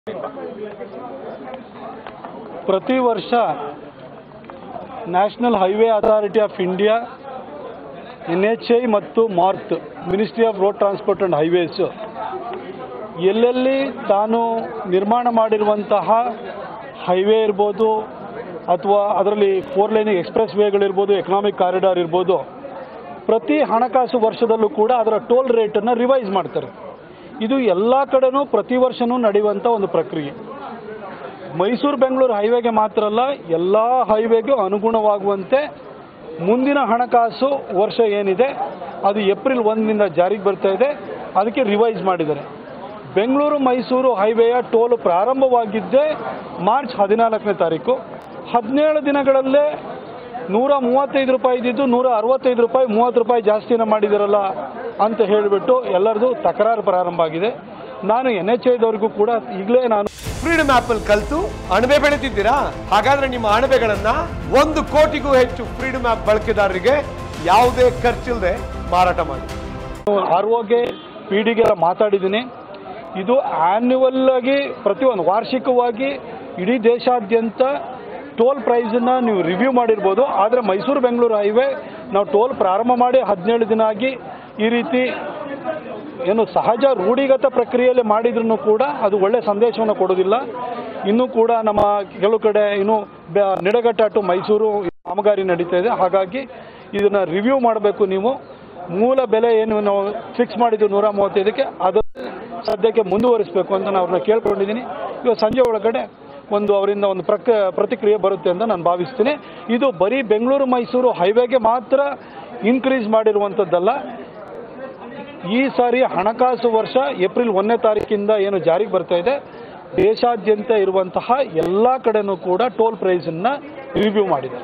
ಪ್ರತಿ ವರ್ಷ national highway authority of India N H I ಮತ್ತು ಮಾರ್ತ್ ministry of road transport and highways ಎಲ್ಲೆಲ್ಲಿ ತಾನು ನಿರ್ಮಾಣ ಮಾಡಿರುವಂತಹ ಹೈವೇ ಇರ್ಬೋದು ಅಥವಾ ಅದರಲ್ಲಿ ಫೋರ್ ಲೈನಿಂಗ್ ಎಕ್ಸ್ಪ್ರೆಸ್ ವೇಗಳಿರ್ಬೋದು ಎಕನಾಮಿಕ್ ಕಾರಿಡಾರ್ ಇರ್ಬೋದು ಪ್ರತಿ ಹಣಕಾಸು ವರ್ಷದಲ್ಲೂ ಕೂಡ ಅದರ ಟೋಲ್ ರೇಟನ್ನು ರಿವೈಸ್ ಮಾಡ್ತಾರೆ ಇದು ಎಲ್ಲ ಕಡೆನೂ ಪ್ರತಿ ವರ್ಷವೂ ನಡೆಯುವಂಥ ಒಂದು ಪ್ರಕ್ರಿಯೆ ಮೈಸೂರು ಬೆಂಗಳೂರು ಹೈವೇಗೆ ಮಾತ್ರ ಅಲ್ಲ ಎಲ್ಲ ಹೈವೇಗೂ ಅನುಗುಣವಾಗುವಂತೆ ಮುಂದಿನ ಹಣಕಾಸು ವರ್ಷ ಏನಿದೆ ಅದು ಏಪ್ರಿಲ್ ಒಂದರಿಂದ ಜಾರಿಗೆ ಬರ್ತಾ ಇದೆ ಅದಕ್ಕೆ ರಿವೈಸ್ ಮಾಡಿದ್ದಾರೆ ಬೆಂಗಳೂರು ಮೈಸೂರು ಹೈವೇಯ ಟೋಲ್ ಪ್ರಾರಂಭವಾಗಿದ್ದೇ ಮಾರ್ಚ್ ಹದಿನಾಲ್ಕನೇ ತಾರೀಕು ಹದಿನೇಳು ದಿನಗಳಲ್ಲೇ ನೂರ ಮೂವತ್ತೈದು ರೂಪಾಯಿ ಇದ್ದಿದ್ದು ನೂರ ಅರವತ್ತೈದು ರೂಪಾಯಿ ಮೂವತ್ತು ರೂಪಾಯಿ ಜಾಸ್ತಿನ ಮಾಡಿದಾರಲ್ಲ ಅಂತ ಹೇಳಿಬಿಟ್ಟು ಎಲ್ಲರದು ತಕರಾರು ಪ್ರಾರಂಭ ಆಗಿದೆ ನಾನು ಎನ್ ಎಚ್ ಐದವ್ರಿಗೂ ಕೂಡ ಈಗಲೇ ನಾನು ಫ್ರೀಡಮ್ ಆಪ್ ಅಲ್ಲಿ ಕಲ್ತು ಅಣಬೆ ಬೆಳೆತಿದ್ದೀರಾ ಹಾಗಾದ್ರೆ ನಿಮ್ಮ ಅಣಬೆಗಳನ್ನ ಒಂದು ಕೋಟಿಗೂ ಹೆಚ್ಚು ಫ್ರೀಡಮ್ ಆಪ್ ಬಳಕೆದಾರರಿಗೆ ಯಾವುದೇ ಖರ್ಚಿಲ್ಲದೆ ಮಾರಾಟ ಮಾಡಿ ಆರ್ ಒಗೆ ಪಿ ಡಿಗೆ ಮಾತಾಡಿದ್ದೀನಿ ಇದು ಆ್ಯನ್ಯುವಲ್ ಆಗಿ ಪ್ರತಿಯೊಂದು ವಾರ್ಷಿಕವಾಗಿ ಇಡೀ ದೇಶಾದ್ಯಂತ ಟೋಲ್ ಪ್ರೈಸನ್ನು ನೀವು ರಿವ್ಯೂ ಮಾಡಿರ್ಬೋದು ಆದರೆ ಮೈಸೂರು ಬೆಂಗಳೂರು ಹೈವೇ ನಾವು ಟೋಲ್ ಪ್ರಾರಂಭ ಮಾಡಿ ಹದಿನೇಳು ದಿನ ಆಗಿ ಈ ರೀತಿ ಏನು ಸಹಜ ರೂಢಿಗತ ಪ್ರಕ್ರಿಯೆಯಲ್ಲಿ ಮಾಡಿದ್ರೂ ಕೂಡ ಅದು ಒಳ್ಳೆ ಸಂದೇಶವನ್ನು ಕೊಡೋದಿಲ್ಲ ಇನ್ನೂ ಕೂಡ ನಮ್ಮ ಕೆಲವು ಕಡೆ ಇನ್ನೂ ಬೆ- ನಿಡಘಟ್ಟ ಟು ಮೈಸೂರು ಕಾಮಗಾರಿ ನಡೀತಾ ಇದೆ ಹಾಗಾಗಿ ಇದನ್ನು ರಿವ್ಯೂ ಮಾಡಬೇಕು ನೀವು ಮೂಲ ಬೆಲೆ ಏನು ನಾವು ಫಿಕ್ಸ್ ಮಾಡಿದ್ದು ನೂರ ಮೂವತ್ತೈದಕ್ಕೆ ಅದು ಸದ್ಯಕ್ಕೆ ಮುಂದುವರಿಸಬೇಕು ಅಂತ ನಾನು ಅವ್ರನ್ನ ಕೇಳ್ಕೊಂಡಿದ್ದೀನಿ ಇವತ್ತು ಸಂಜೆ ಒಳಗಡೆ ಒಂದು ಅವರಿಂದ ಒಂದು ಪ್ರಕ್ ಪ್ರತಿಕ್ರಿಯೆ ಬರುತ್ತೆ ಅಂತ ನಾನು ಭಾವಿಸ್ತೀನಿ ಇದು ಬರೀ ಬೆಂಗಳೂರು ಮೈಸೂರು ಹೈವೇಗೆ ಮಾತ್ರ ಇನ್ಕ್ರೀಸ್ ಮಾಡಿರುವಂಥದ್ದಲ್ಲ ಈ ಸಾರಿ ಹಣಕಾಸು ವರ್ಷ ಏಪ್ರಿಲ್ ಒಂದನೇ ತಾರೀಕಿಂದ ಏನು ಜಾರಿಗೆ ಬರ್ತಾ ಇದೆ ದೇಶಾದ್ಯಂತ ಇರುವಂತಹ ಎಲ್ಲ ಕಡೆನೂ ಕೂಡ ಟೋಲ್ ಪ್ರೈಸನ್ನು ರಿವ್ಯೂ ಮಾಡಿದ್ದಾರೆ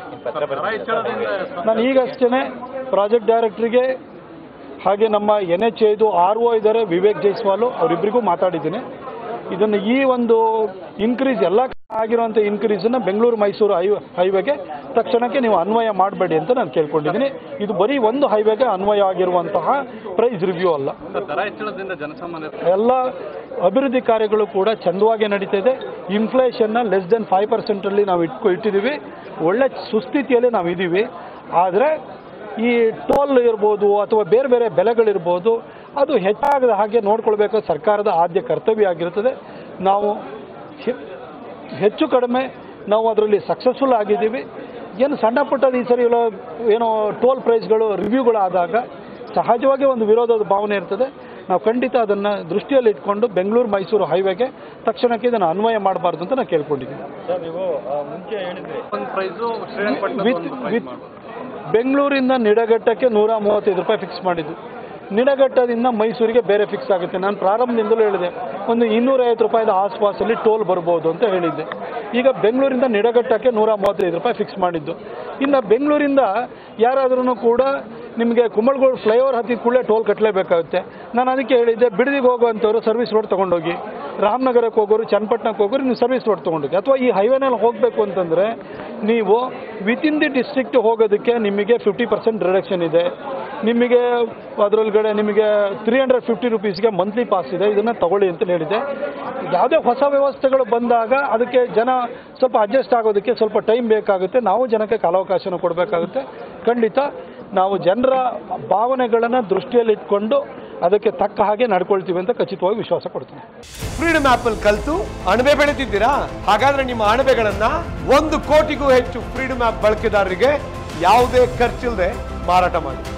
ನಾನು ಈಗಷ್ಟೇ ಪ್ರಾಜೆಕ್ಟ್ ಡೈರೆಕ್ಟ್ರಿಗೆ ಹಾಗೆ ನಮ್ಮ ಎನ್ ಎಚ್ ಐದು ಆರ್ ಒ ಇದ್ದಾರೆ ವಿವೇಕ್ ಜೈಸ್ವಾಲು ಅವರಿಬ್ಬರಿಗೂ ಮಾತಾಡಿದ್ದೀನಿ ಇದನ್ನು ಈ ಒಂದು ಇನ್ಕ್ರೀಸ್ ಎಲ್ಲ ಕಡೆ ಆಗಿರುವಂಥ ಇನ್ಕ್ರೀಸನ್ನು ಬೆಂಗಳೂರು ಮೈಸೂರು ಹೈ ಹೈವೇಗೆ ತಕ್ಷಣಕ್ಕೆ ನೀವು ಅನ್ವಯ ಮಾಡಬೇಡಿ ಅಂತ ನಾನು ಕೇಳ್ಕೊಂಡಿದ್ದೀನಿ ಇದು ಬರೀ ಒಂದು ಹೈವೇಗೆ ಅನ್ವಯ ಆಗಿರುವಂತಹ ಪ್ರೈಸ್ ರಿವ್ಯೂ ಅಲ್ಲ ದರ ಹೆಚ್ಚಳದಿಂದ ಜನಸಾಮಾನ್ಯ ಎಲ್ಲ ಅಭಿವೃದ್ಧಿ ಕಾರ್ಯಗಳು ಕೂಡ ಚಂದವಾಗಿ ನಡೀತಾ ಇದೆ ಇನ್ಫ್ಲೇಷನ್ನ ಲೆಸ್ ದೆನ್ ಫೈವ್ ಪರ್ಸೆಂಟಲ್ಲಿ ನಾವು ಇಟ್ಕೊ ಇಟ್ಟಿದ್ದೀವಿ ಒಳ್ಳೆ ಸುಸ್ಥಿತಿಯಲ್ಲಿ ನಾವು ಇದ್ದೀವಿ ಆದರೆ ಈ ಟೋಲ್ ಇರ್ಬೋದು ಅಥವಾ ಬೇರೆ ಬೇರೆ ಬೆಲೆಗಳಿರ್ಬೋದು ಅದು ಹೆಚ್ಚಾಗದ ಹಾಗೆ ನೋಡ್ಕೊಳ್ಬೇಕು ಸರ್ಕಾರದ ಆದ್ಯ ಕರ್ತವ್ಯ ಆಗಿರುತ್ತದೆ ನಾವು ಹೆ- ಹೆಚ್ಚು ಕಡಿಮೆ ನಾವು ಅದರಲ್ಲಿ ಸಕ್ಸಸ್ಫುಲ್ ಆಗಿದ್ದೀವಿ ಏನು ಸಣ್ಣ ಪುಟ್ಟದ ಈ ಸರಿ ಎಲ್ಲ ಏನೋ ಟೋಲ್ ಪ್ರೈಸ್ಗಳು ರಿವ್ಯೂಗಳಾದಾಗ ಸಹಜವಾಗಿ ಒಂದು ವಿರೋಧದ ಭಾವನೆ ಇರ್ತದೆ ನಾವು ಖಂಡಿತ ಅದನ್ನು ದೃಷ್ಟಿಯಲ್ಲಿ ಇಟ್ಕೊಂಡು ಬೆಂಗಳೂರು ಮೈಸೂರು ಹೈವೇಗೆ ತಕ್ಷಣಕ್ಕೆ ಇದನ್ನು ಅನ್ವಯ ಮಾಡಬಾರ್ದು ಅಂತ ನಾನು ಕೇಳ್ಕೊಂಡಿದ್ದೀನಿ ಒಂದು ಪ್ರೈಸು ಶ್ರೀರಂಗಪಟ್ಟಣದ ವಿತ್ ಒಂದು ಪ್ರೈಸ್ ವಿತ್ ಮಾಡ್ಬೋದು ಬೆಂಗಳೂರಿಂದ ನಿಡಘಟ್ಟಕ್ಕೆ ನೂರ ಮೂವತ್ತೈದು ರೂಪಾಯಿ ಫಿಕ್ಸ್ ಮಾಡಿದ್ದು ನಿಡಘಟ್ಟದಿಂದ ಮೈಸೂರಿಗೆ ಬೇರೆ ಫಿಕ್ಸ್ ಆಗುತ್ತೆ ನಾನು ಪ್ರಾರಂಭದಿಂದಲೂ ಹೇಳಿದೆ ಒಂದು ಇನ್ನೂರೈವತ್ತು ರೂಪಾಯಿದ ಆಸ್ಪಾಸಲ್ಲಿ ಟೋಲ್ ಬರ್ಬೋದು ಅಂತ ಹೇಳಿದ್ದೆ ಈಗ ಬೆಂಗಳೂರಿಂದ ನಿಡಘಟ್ಟಕ್ಕೆ ನೂರ ಮೂವತ್ತೈದು ರೂಪಾಯಿ ಫಿಕ್ಸ್ ಮಾಡಿದ್ದು ಇನ್ನು ಬೆಂಗಳೂರಿಂದ ಯಾರಾದ್ರೂ ಕೂಡ ನಿಮಗೆ ಕುಂಬಳಗೋಡು ಫ್ಲೈಓವರ್ ಹತ್ತಿದ ಕೂಡಲೇ ಟೋಲ್ ಕಟ್ಟಲೇಬೇಕಾಗುತ್ತೆ ನಾನು ಅದಕ್ಕೆ ಹೇಳಿದ್ದೆ ಬಿಡದಿಗೆ ಹೋಗುವಂಥವ್ರು ಸರ್ವಿಸ್ ರೋಡ್ ತೊಗೊಂಡೋಗಿ ರಾಮನಗರಕ್ಕೆ ಹೋಗೋರು ಚನ್ನಪಟ್ಟಣಕ್ಕೆ ಹೋಗೋರು ನೀವು ಸರ್ವಿಸ್ ರೋಡ್ ತೊಗೊಂಡೋಗಿ ಅಥವಾ ಈ ಹೈವೇನಲ್ಲಿ ಹೋಗಬೇಕು ಅಂತಂದರೆ ನೀವು ವಿತಿನ್ ದಿ ಡಿಸ್ಟ್ರಿಕ್ಟ್ ಹೋಗೋದಕ್ಕೆ ನಿಮಗೆ ಫಿಫ್ಟಿ ಪರ್ಸೆಂಟ್ ರಿಡಕ್ಷನ್ ಇದೆ ನಿಮಗೆ ಅದರೊಳಗಡೆ ನಿಮಗೆ ತ್ರೀ ಹಂಡ್ರೆಡ್ ಫಿಫ್ಟಿ ರುಪೀಸ್ಗೆ ಮಂತ್ಲಿ ಪಾಸ್ ಇದೆ ಇದನ್ನು ತಗೊಳ್ಳಿ ಅಂತ ಹೇಳಿದೆ ಯಾವುದೇ ಹೊಸ ವ್ಯವಸ್ಥೆಗಳು ಬಂದಾಗ ಅದಕ್ಕೆ ಜನ ಸ್ವಲ್ಪ ಅಡ್ಜಸ್ಟ್ ಆಗೋದಕ್ಕೆ ಸ್ವಲ್ಪ ಟೈಮ್ ಬೇಕಾಗುತ್ತೆ ನಾವು ಜನಕ್ಕೆ ಕಾಲಾವಕಾಶನ ಕೊಡಬೇಕಾಗುತ್ತೆ ಖಂಡಿತ ನಾವು ಜನರ ಭಾವನೆಗಳನ್ನು ದೃಷ್ಟಿಯಲ್ಲಿಟ್ಕೊಂಡು ಅದಕ್ಕೆ ತಕ್ಕ ಹಾಗೆ ನಡ್ಕೊಳ್ತೀವಿ ಅಂತ ಖಚಿತವಾಗಿ ವಿಶ್ವಾಸ ಕೊಡ್ತೀನಿ ಫ್ರೀಡಮ್ ಆಪ್ ಅಲ್ಲಿ ಕಲ್ತು ಅಣಬೆ ಬೆಳೆತಿದ್ದೀರಾ ಹಾಗಾದ್ರೆ ನಿಮ್ಮ ಅಣಬೆಗಳನ್ನ ಒಂದು ಕೋಟಿಗೂ ಹೆಚ್ಚು ಫ್ರೀಡಮ್ ಆಪ್ ಬಳಕೆದಾರರಿಗೆ ಯಾವುದೇ ಖರ್ಚಿಲ್ಲದೆ ಮಾರಾಟ ಮಾಡಿ